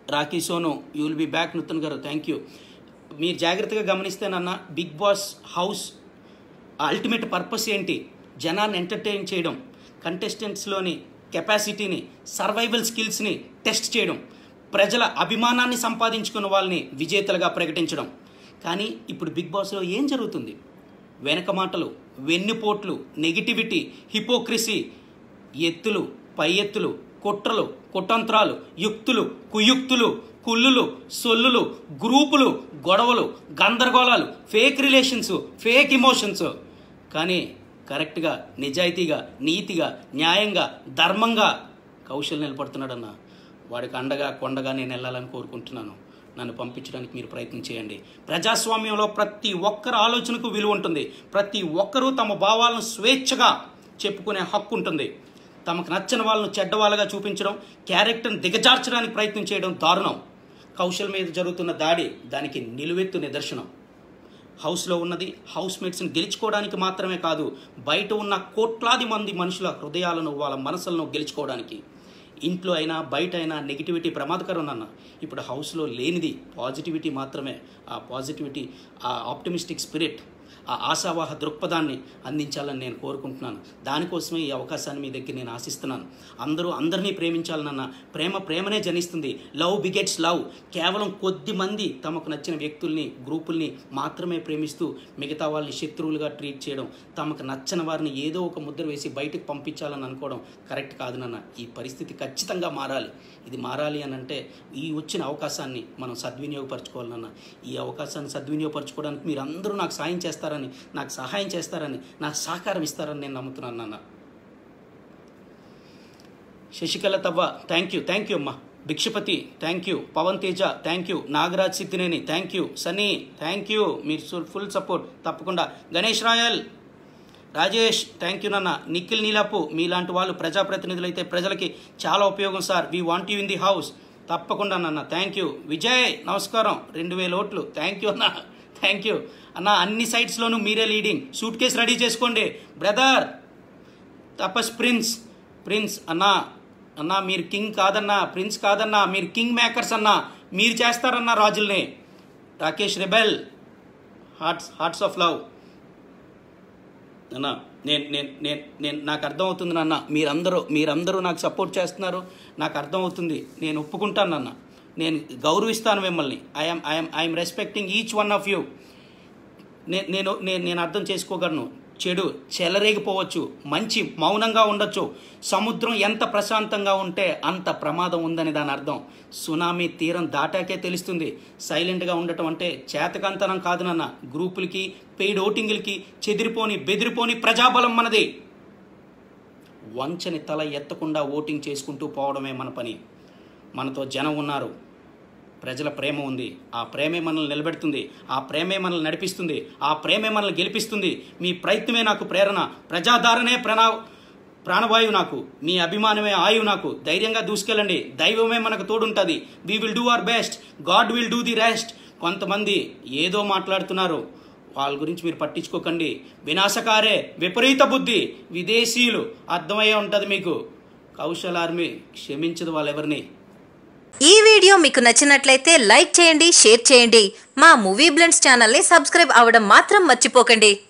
Rocky Sonu you will be back Nutan garu thank you మీరు జాగ్రత్తగా గమనిస్తేనన్న Bigg Boss house ultimate purpose ఏంటి జనాన్ని ఎంటర్టైన్ చేయడం కంటెస్టెంట్స్లోని కెపాసిటీని సర్వైవల్ స్కిల్స్ని టెస్ట్ చేయడం ప్రజల అభిమానాన్ని సంపాదించుకున్న వాళ్ళని విజేతలుగా ప్రకటించడం కానీ ఇప్పుడు బిగ్ బాస్లో ఏం జరుగుతుంది వెనక మాటలు వెన్నుపోట్లు నెగిటివిటీ హిపోక్రసీ ఎత్తులు పై ఎత్తులు కుట్రలు కుటంత్రాలు యుక్తులు కుయుక్తులు కుళ్ళులు సొల్లులు గ్రూపులు గొడవలు గందరగోళాలు ఫేక్ రిలేషన్స్ ఫేక్ ఇమోషన్స్ కానీ కరెక్ట్గా నిజాయితీగా నీతిగా న్యాయంగా ధర్మంగా కౌశల్ నిలబడుతున్నాడన్న వాడికి అండగా కొండగా నేను వెళ్ళాలని కోరుకుంటున్నాను నన్ను పంపించడానికి మీరు ప్రయత్నం చేయండి ప్రజాస్వామ్యంలో ప్రతి ఒక్కరి ఆలోచనకు విలువ ఉంటుంది ప్రతి ఒక్కరూ తమ భావాలను స్వేచ్ఛగా చెప్పుకునే హక్కు ఉంటుంది తమకు నచ్చని వాళ్ళను చెడ్డవాళ్ళగా చూపించడం క్యారెక్టర్ని దిగజార్చడానికి ప్రయత్నం చేయడం దారుణం కౌశల్ మీద జరుగుతున్న దాడి దానికి నిలువెత్తు నిదర్శనం హౌస్లో ఉన్నది హౌస్ మేట్స్ని గెలుచుకోవడానికి మాత్రమే కాదు బయట ఉన్న కోట్లాది మంది మనుషుల హృదయాలను వాళ్ళ మనసులను గెలుచుకోవడానికి ఇంట్లో అయినా బయట అయినా నెగిటివిటీ ప్రమాదకరం అన్న ఇప్పుడు హౌస్లో లేనిది పాజిటివిటీ మాత్రమే ఆ పాజిటివిటీ ఆ ఆప్టిమిస్టిక్ స్పిరిట్ ఆ ఆశావాహ దృక్పథాన్ని అందించాలని నేను కోరుకుంటున్నాను దానికోసమే ఈ అవకాశాన్ని మీ దగ్గర నేను ఆశిస్తున్నాను అందరూ అందరినీ ప్రేమించాలన్న ప్రేమ ప్రేమనే జనిస్తుంది లవ్ బిగెట్స్ లవ్ కేవలం కొద్ది మంది తమకు నచ్చిన వ్యక్తుల్ని గ్రూపుల్ని మాత్రమే ప్రేమిస్తూ మిగతా వాళ్ళని శత్రువులుగా ట్రీట్ చేయడం తమకు నచ్చని వారిని ఏదో ఒక ముద్ర వేసి బయటకు పంపించాలని అనుకోవడం కరెక్ట్ కాదు నాన్న ఈ పరిస్థితి ఖచ్చితంగా మారాలి ఇది మారాలి అని అంటే ఈ వచ్చిన అవకాశాన్ని మనం సద్వినియోగపరచుకోవాలన్న ఈ అవకాశాన్ని సద్వినియోగపరచుకోవడానికి మీరు అందరూ నాకు సాయం చేస్తారని నాకు సహాయం చేస్తారని నాకు సహకారం ఇస్తారని నేను నమ్ముతున్నాను నాన్న శశికళ తవ్వ థ్యాంక్ యూ థ్యాంక్ యూ అమ్మా Bhikshapathi thank you Pavan Teja thank you Nagaraj Siddhineni thank you Sunny thank you మీరు ఫుల్ సపోర్ట్ తప్పకుండా గణేష్ రాయల్ రాజేష్ థ్యాంక్ యూ నాన్న నిఖిల్ నీలాపు మీలాంటి వాళ్ళు ప్రజాప్రతినిధులు అయితే ప్రజలకి చాలా ఉపయోగం sir we want you in the house తప్పకుండా నాన్న థ్యాంక్ యూ విజయ్ నమస్కారం రెండు వేల ఓట్లు థ్యాంక్ యూ అన్న థ్యాంక్ యూ అన్న అన్ని సైట్స్లోనూ మీరే లీడింగ్ సూట్ కేసు రెడీ చేసుకోండి బ్రదర్ తపస్ ప్రిన్స్ ప్రిన్స్ అన్నా అన్నా మీరు కింగ్ కాదన్నా ప్రిన్స్ కాదన్నా మీరు కింగ్ మేకర్స్ అన్నా మీరు చేస్తారన్నా రాజుల్ని Rakesh rebel hearts hearts of love అన్న నేను నేను నేను నేను నాకు అర్థమవుతుంది నాన్న మీరందరూ మీరందరూ నాకు సపోర్ట్ చేస్తున్నారు నాకు అర్థమవుతుంది నేను ఒప్పుకుంటాను నాన్న నేను గౌరవిస్తాను మిమ్మల్ని I'm I'm I'm respecting each one of you నేను నేను నేను నేను అర్థం చేసుకోగలను చెడు చెలరేగిపోవచ్చు మంచి మౌనంగా ఉండొచ్చు సముద్రం ఎంత ప్రశాంతంగా ఉంటే అంత ప్రమాదం ఉందని దాని అర్థం సునామీ తీరం దాటాకే తెలుస్తుంది సైలెంట్గా ఉండటం అంటే చేతకంతనం కాదు నాన్న గ్రూపులకి పెయిడ్ ఓటింగులకి చెదిరిపోని బెదిరిపోని ప్రజాబలం మనది వంచని తల ఎత్తకుండా ఓటింగ్ చేసుకుంటూ పోవడమే మన పని మనతో జనం ఉన్నారు ప్రజల ప్రేమ ఉంది ఆ ప్రేమే మనల్ని నిలబెడుతుంది ఆ ప్రేమే మనల్ని నడిపిస్తుంది ఆ ప్రేమే మనల్ని గెలిపిస్తుంది మీ ప్రయత్నమే నాకు ప్రేరణ ప్రజాధారణే ప్రణా ప్రాణవాయువు నాకు మీ అభిమానమే ఆయువు నాకు ధైర్యంగా దూసుకెళ్ళండి దైవమే మనకు తోడుంటుంది we will do our best God will do the rest కొంతమంది ఏదో మాట్లాడుతున్నారు వాళ్ళ గురించి మీరు పట్టించుకోకండి వినాశకారే విపరీత బుద్ధి విదేశీయులు అర్థమయ్యే ఉంటుంది మీకు కౌశల్ ఆర్మీ క్షమించదు వాళ్ళెవరిని ఈ వీడియో మీకు నచ్చినట్లయితే లైక్ చేయండి షేర్ చేయండి మా మూవీ బ్లెండ్స్ ఛానల్ని సబ్స్క్రైబ్ అవ్వడం మాత్రం మర్చిపోకండి